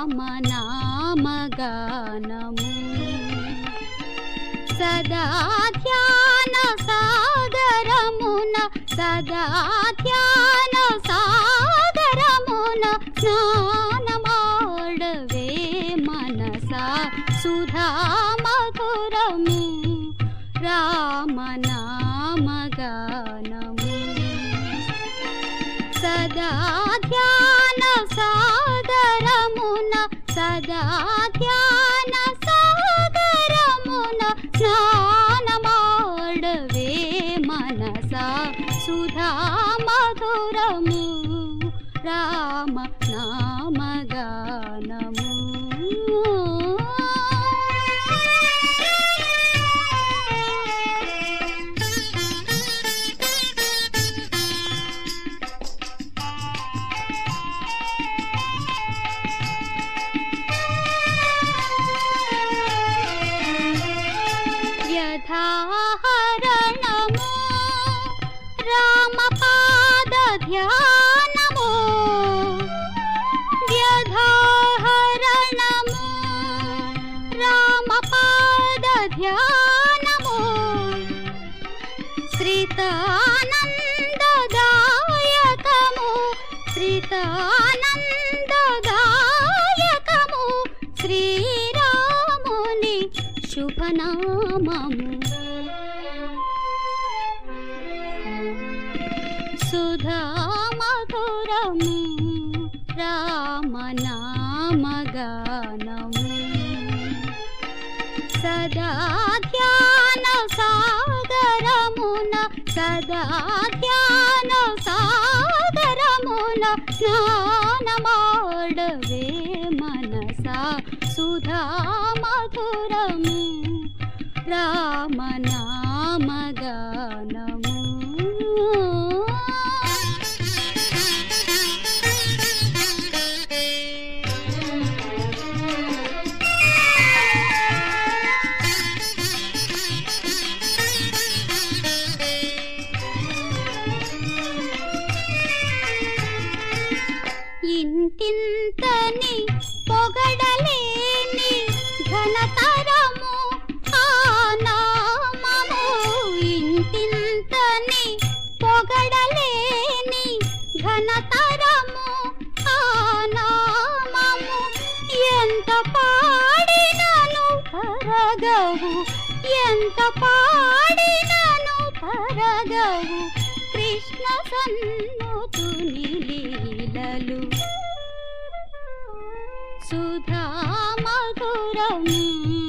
రామనామగానము సదా ధ్యాన సాగరమున సదా ధ్యాన సాగరమున స్నానమాడవే మనస సుధా మధురము రామనామగానము సదా ధ్యాన సాగరమున సదా ధ్యాన సాగరమున స్నానమాడవే మనస సుధా మధురము రామ నామగానము వ్యధాహరణము రామపాద ధ్యానము వ్యధాహరణము రామపాద ధ్యానము శ్రీతానందదాయకము శ్రీతానందదాయకము శ్రీరాముని శుభనామము సుధా మధురము రామనామగానము సదా ధ్యాన సాగరమున సదా ధ్యాన సాగరమున స్నానమాడవే మనస సుధా మధురము రామనామగానము ఇంతింతని పొగడలేని ఘనతరము ఆ నామము ఇంతింతని పొగడలేని ఘనతరము ఆ నామము ఎంత పాడినను పరగవు ఎంత పాడినను పరగవు కృష్ణ సన్నుతుని లీలలు సుధా మధురము